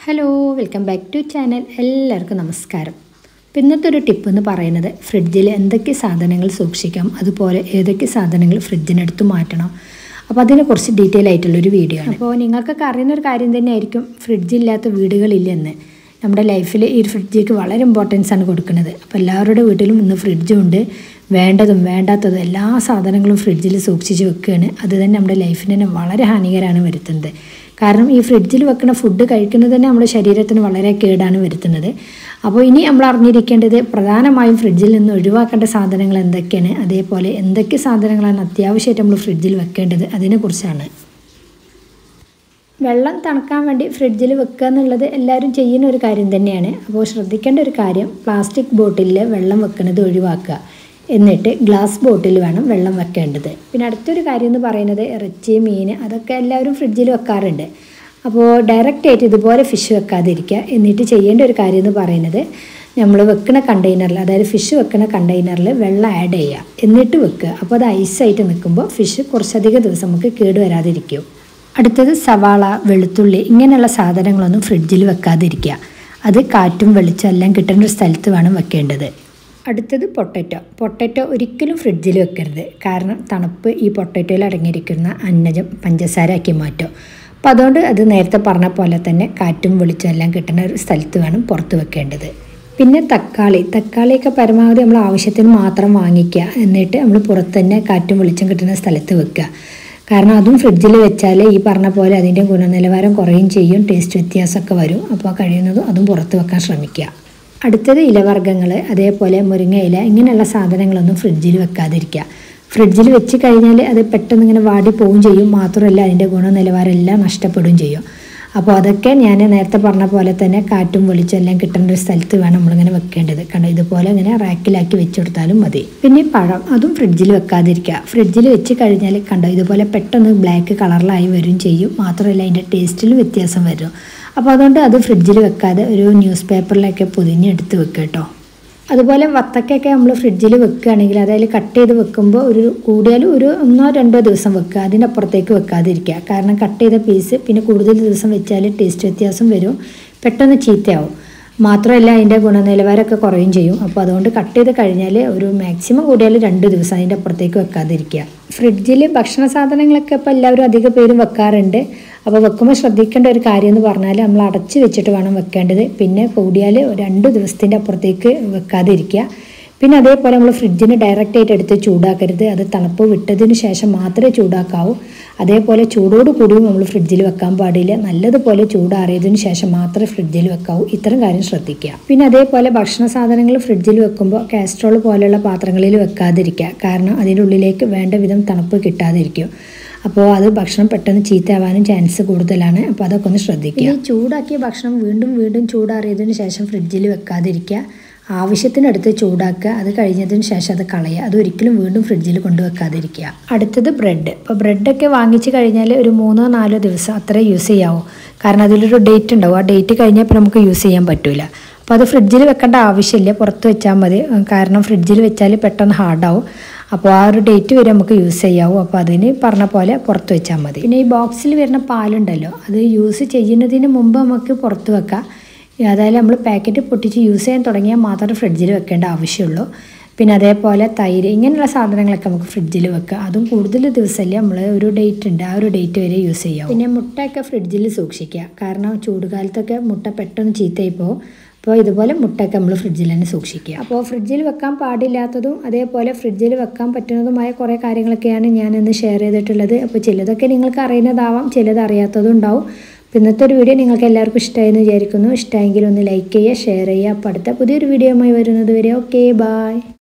hello welcome back to channel എല്ലാവർക്കും നമസ്കാരം അപ്പോൾ ഇന്നത്തെ ഒരു ടിപ്പ് എന്ന് പറയുന്നത് ഫ്രിഡ്ജിൽ എന്തൊക്കെ സാധനങ്ങൾ സൂക്ഷിക്കാം അതുപോലെ ഏതൊക്കെ സാധനങ്ങൾ ഫ്രിഡ്ജിനടുത്ത് മാറ്റണം അപ്പോൾ അതിനെക്കുറിച്ച് ഡീറ്റെയിൽ ആയിട്ടുള്ളൊരു വീഡിയോ ആണ് അപ്പോൾ നിങ്ങൾക്കൊക്കെ അറിയുന്ന ഒരു കാര്യം തന്നെയായിരിക്കും ഫ്രിഡ്ജില്ലാത്ത വീടുകളില്ലെന്ന് നമ്മുടെ ലൈഫിൽ ഈ ഫ്രിഡ്ജിക്ക് വളരെ ഇമ്പോർട്ടൻസ് ആണ് കൊടുക്കുന്നത് അപ്പോൾ എല്ലാവരുടെ വീട്ടിലും ഇന്ന് ഫ്രിഡ്ജും ഉണ്ട് വേണ്ടതും വേണ്ടാത്തതും എല്ലാ സാധനങ്ങളും ഫ്രിഡ്ജിൽ സൂക്ഷിച്ച് വെക്കുകയാണ് അത് തന്നെ നമ്മുടെ ലൈഫിന് തന്നെ വളരെ ഹാനികരമാണ് വരുത്തുന്നത് കാരണം ഈ ഫ്രിഡ്ജിൽ വെക്കുന്ന ഫുഡ് കഴിക്കുന്നത് തന്നെ നമ്മുടെ ശരീരത്തിന് വളരെ കേടാണ് വരുത്തുന്നത് അപ്പോൾ ഇനി നമ്മൾ അറിഞ്ഞിരിക്കേണ്ടത് പ്രധാനമായും ഫ്രിഡ്ജിൽ നിന്ന് ഒഴിവാക്കേണ്ട സാധനങ്ങൾ എന്തൊക്കെയാണ് അതേപോലെ എന്തൊക്കെ സാധനങ്ങളാണ് അത്യാവശ്യമായിട്ട് നമ്മൾ ഫ്രിഡ്ജിൽ വെക്കേണ്ടത് അതിനെക്കുറിച്ചാണ് വെള്ളം തണുക്കാൻ വേണ്ടി ഫ്രിഡ്ജിൽ വെക്കുക എന്നുള്ളത് എല്ലാവരും ചെയ്യുന്ന ഒരു കാര്യം തന്നെയാണ് അപ്പോൾ ശ്രദ്ധിക്കേണ്ട ഒരു കാര്യം പ്ലാസ്റ്റിക് ബോട്ടിലിൽ വെള്ളം വെക്കുന്നത് ഒഴിവാക്കുക എന്നിട്ട് ഗ്ലാസ് ബോട്ടിൽ വേണം വെള്ളം വെക്കേണ്ടത് പിന്നെ അടുത്തൊരു കാര്യം എന്ന് പറയുന്നത് ഇറച്ചി മീൻ അതൊക്കെ എല്ലാവരും ഫ്രിഡ്ജിൽ വെക്കാറുണ്ട് അപ്പോൾ ഡയറക്റ്റ് ആയിട്ട് ഇതുപോലെ ഫിഷ് വെക്കാതിരിക്കുക എന്നിട്ട് ചെയ്യേണ്ട ഒരു കാര്യം എന്ന് പറയുന്നത് നമ്മൾ വെക്കുന്ന കണ്ടെയ്നറിൽ അതായത് ഫിഷ് വെക്കുന്ന കണ്ടെയ്നറിൽ വെള്ളം ആഡ് ചെയ്യുക എന്നിട്ട് വെക്കുക അപ്പോൾ അത് ഐസായിട്ട് നിൽക്കുമ്പോൾ ഫിഷ് കുറച്ചധികം ദിവസം നമുക്ക് കേടുവരാതിരിക്കും അടുത്തത് സവാള വെളുത്തുള്ളി ഇങ്ങനെയുള്ള സാധനങ്ങളൊന്നും ഫ്രിഡ്ജിൽ വെക്കാതിരിക്കുക അത് കാറ്റും വെളിച്ചം എല്ലാം കിട്ടുന്ന ഒരു സ്ഥലത്ത് വേണം വെക്കേണ്ടത് അടുത്തത് പൊട്ടറ്റോ പൊട്ടറ്റോ ഒരിക്കലും ഫ്രിഡ്ജിൽ വെക്കരുത് കാരണം തണുപ്പ് ഈ പൊട്ടറ്റോയിൽ അടങ്ങിയിരിക്കുന്ന അന്നജം പഞ്ചസാര ആക്കി മാറ്റും അപ്പോൾ അതുകൊണ്ട് അത് നേരത്തെ പറഞ്ഞ പോലെ തന്നെ കാറ്റും വെളിച്ചം എല്ലാം കിട്ടുന്ന ഒരു സ്ഥലത്ത് വേണം പുറത്ത് വെക്കേണ്ടത് പിന്നെ തക്കാളി തക്കാളിയൊക്കെ പരമാവധി നമ്മൾ ആവശ്യത്തിന് മാത്രം വാങ്ങിക്കുക എന്നിട്ട് നമ്മൾ പുറത്ത് തന്നെ കാറ്റും വെളിച്ചം കിട്ടുന്ന സ്ഥലത്ത് വെക്കുക കാരണം അതും ഫ്രിഡ്ജിൽ വെച്ചാൽ ഈ പറഞ്ഞ പോലെ അതിൻ്റെ ഗുണനിലവാരം കുറയും ചെയ്യും ടേസ്റ്റ് വ്യത്യാസമൊക്കെ വരും അപ്പോൾ കഴിയുന്നതും അതും പുറത്ത് വെക്കാൻ ശ്രമിക്കുക അടുത്തത് ഇലവർഗ്ഗങ്ങൾ അതേപോലെ മുരിങ്ങ ഇല ഇങ്ങനെയുള്ള സാധനങ്ങളൊന്നും ഫ്രിഡ്ജിൽ വെക്കാതിരിക്കുക ഫ്രിഡ്ജിൽ വെച്ച് കഴിഞ്ഞാൽ അത് പെട്ടെന്ന് ഇങ്ങനെ വാടി പോവുകയും ചെയ്യും മാത്രമല്ല അതിൻ്റെ ഗുണനിലവാരം എല്ലാം നഷ്ടപ്പെടുകയും ചെയ്യും അപ്പോൾ അതൊക്കെ ഞാൻ നേരത്തെ പറഞ്ഞ പോലെ തന്നെ കാറ്റും വെളിച്ചം എല്ലാം കിട്ടേണ്ട ഒരു സ്ഥലത്ത് വേണം നമ്മളിങ്ങനെ വെക്കേണ്ടത് കാരണം ഇതുപോലെ ഇങ്ങനെ റാക്കിലാക്കി വെച്ച് കൊടുത്താലും മതി പിന്നെ പഴം അതും ഫ്രിഡ്ജിൽ വെക്കാതിരിക്കുക ഫ്രിഡ്ജിൽ വെച്ച് കഴിഞ്ഞാൽ കണ്ടോ ഇതുപോലെ പെട്ടെന്ന് ബ്ലാക്ക് കളറിലായി വരും ചെയ്യും മാത്രമല്ല അതിൻ്റെ ടേസ്റ്റിൽ വ്യത്യാസം വരും അപ്പോൾ അതുകൊണ്ട് അത് ഫ്രിഡ്ജിൽ വെക്കാതെ ഒരു ന്യൂസ് പേപ്പറിലൊക്കെ പൊതിഞ്ഞെടുത്ത് വെക്കുക കേട്ടോ അതുപോലെ വത്തക്കൊക്കെ നമ്മൾ ഫ്രിഡ്ജിൽ വെക്കുകയാണെങ്കിൽ അതായത് കട്ട് ചെയ്ത് വെക്കുമ്പോൾ ഒരു കൂടിയാലും ഒരു ഒന്നോ രണ്ടോ ദിവസം വെക്കുക അതിൻ്റെ അപ്പുറത്തേക്ക് വെക്കാതിരിക്കുക കാരണം കട്ട് ചെയ്ത പീസ് പിന്നെ കൂടുതൽ ദിവസം വെച്ചാൽ ടേസ്റ്റ് വ്യത്യാസം വരും പെട്ടെന്ന് ചീത്തയാവും മാത്രമല്ല അതിൻ്റെ ഗുണനിലവാരമൊക്കെ കുറയും ചെയ്യും അപ്പോൾ അതുകൊണ്ട് കട്ട് ചെയ്ത് കഴിഞ്ഞാൽ ഒരു മാക്സിമം കൂടിയാൽ രണ്ട് ദിവസം അതിൻ്റെ അപ്പുറത്തേക്ക് വെക്കാതിരിക്കുക ഫ്രിഡ്ജിൽ ഭക്ഷണ സാധനങ്ങളൊക്കെ ഇപ്പോൾ എല്ലാവരും അധിക പേരും വെക്കാറുണ്ട് അപ്പോൾ വെക്കുമ്പോൾ ശ്രദ്ധിക്കേണ്ട ഒരു കാര്യം എന്ന് പറഞ്ഞാൽ നമ്മൾ അടച്ച് വെച്ചിട്ട് വേണം വെക്കേണ്ടത് പിന്നെ കൂടിയാൽ രണ്ട് ദിവസത്തിൻ്റെ അപ്പുറത്തേക്ക് വെക്കാതിരിക്കുക പിന്നെ അതേപോലെ നമ്മൾ ഫ്രിഡ്ജിന് ഡയറക്റ്റ് ആയിട്ട് എടുത്ത് ചൂടാക്കരുത് അത് തണുപ്പ് വിട്ടതിന് ശേഷം മാത്രമേ ചൂടാക്കാവൂ അതേപോലെ ചൂടോട് കൂടിയും നമ്മൾ ഫ്രിഡ്ജിൽ വെക്കാൻ പാടില്ല നല്ലതുപോലെ ചൂടാറിയതിന് ശേഷം മാത്രമേ ഫ്രിഡ്ജിൽ വെക്കാവൂ ഇത്തരം കാര്യം ശ്രദ്ധിക്കുക പിന്നെ അതേപോലെ ഭക്ഷണ സാധനങ്ങൾ ഫ്രിഡ്ജിൽ വെക്കുമ്പോൾ കാസ്ട്രോൾ പോലെയുള്ള പാത്രങ്ങളിൽ വെക്കാതിരിക്കുക കാരണം അതിൻ്റെ ഉള്ളിലേക്ക് വേണ്ട വിധം തണുപ്പ് കിട്ടാതിരിക്കും അപ്പോൾ അത് ഭക്ഷണം പെട്ടെന്ന് ചീത്തയാവാനും ചാൻസ് കൂടുതലാണ് അപ്പോൾ അതൊക്കെ ഒന്ന് ശ്രദ്ധിക്കുക ഈ ചൂടാക്കിയ ഭക്ഷണം വീണ്ടും വീണ്ടും ചൂടാറിയതിന് ശേഷം ഫ്രിഡ്ജിൽ വെക്കാതിരിക്കുക ആവശ്യത്തിനടുത്ത് ചൂടാക്കുക അത് കഴിഞ്ഞതിന് ശേഷം അത് കളയുക അത് ഒരിക്കലും വീണ്ടും ഫ്രിഡ്ജിൽ കൊണ്ടുവെക്കാതിരിക്കുക അടുത്തത് ബ്രെഡ് ഇപ്പോൾ ബ്രെഡൊക്കെ വാങ്ങിച്ച് കഴിഞ്ഞാൽ ഒരു മൂന്നോ നാലോ ദിവസം അത്രേ യൂസ് ചെയ്യാവൂ കാരണം അതിലൊരു ഡേറ്റ് ഉണ്ടാവും ആ ഡേറ്റ് കഴിഞ്ഞാൽ ഇപ്പോൾ നമുക്ക് യൂസ് ചെയ്യാൻ പറ്റില്ല അപ്പോൾ അത് ഫ്രിഡ്ജിൽ വെക്കേണ്ട ആവശ്യമില്ല പുറത്ത് വെച്ചാൽ മതി കാരണം ഫ്രിഡ്ജിൽ വെച്ചാൽ പെട്ടെന്ന് ഹാർഡാവും അപ്പോൾ ആ ഒരു ഡേറ്റ് വരെ നമുക്ക് യൂസ് ചെയ്യാവും അപ്പോൾ അതിന് പറഞ്ഞ പോലെ പുറത്ത് വെച്ചാൽ മതി പിന്നെ ഈ ബോക്സിൽ വരുന്ന പാലുണ്ടല്ലോ അത് യൂസ് ചെയ്യുന്നതിന് മുമ്പ് നമുക്ക് പുറത്ത് വെക്കാം അതായത് നമ്മൾ പാക്കറ്റ് പൊട്ടിച്ച് യൂസ് ചെയ്യാൻ തുടങ്ങിയാൽ മാത്രമേ ഫ്രിഡ്ജിൽ വെക്കേണ്ട ആവശ്യമുള്ളൂ പിന്നെ അതേപോലെ തൈര് ഇങ്ങനെയുള്ള സാധനങ്ങളൊക്കെ നമുക്ക് ഫ്രിഡ്ജിൽ വെക്കാം അതും കൂടുതൽ ദിവസമല്ലേ നമ്മൾ ഒരു ഡേറ്റ് ഉണ്ട് ആ ഒരു ഡേറ്റ് വരെ യൂസ് ചെയ്യാം പിന്നെ മുട്ടയൊക്കെ ഫ്രിഡ്ജിൽ സൂക്ഷിക്കുക കാരണം ചൂടുകാലത്തൊക്കെ മുട്ട പെട്ടെന്ന് ചീത്തയായി പോകും അപ്പോൾ ഇതുപോലെ മുട്ടയൊക്കെ നമ്മൾ ഫ്രിഡ്ജിൽ തന്നെ സൂക്ഷിക്കുക അപ്പോൾ ഫ്രിഡ്ജിൽ വെക്കാൻ പാടില്ലാത്തതും അതേപോലെ ഫ്രിഡ്ജിൽ വെക്കാൻ പറ്റുന്നതുമായ കുറേ കാര്യങ്ങളൊക്കെയാണ് ഞാൻ ഇന്ന് ഷെയർ ചെയ്തിട്ടുള്ളത് അപ്പോൾ ചിലതൊക്കെ നിങ്ങൾക്ക് അറിയുന്നതാവാം ചിലത് അറിയാത്തതും ഉണ്ടാവും അപ്പോൾ ഇന്നത്തെ ഒരു വീഡിയോ നിങ്ങൾക്ക് എല്ലാവർക്കും ഇഷ്ടമായെന്ന് വിചാരിക്കുന്നു ഇഷ്ടമെങ്കിൽ ഒന്ന് ലൈക്ക് ചെയ്യുക ഷെയർ ചെയ്യുക അപ്പോൾ അടുത്ത പുതിയൊരു വീഡിയോയുമായി വരുന്നത് വരെ ഓക്കെ ബായ്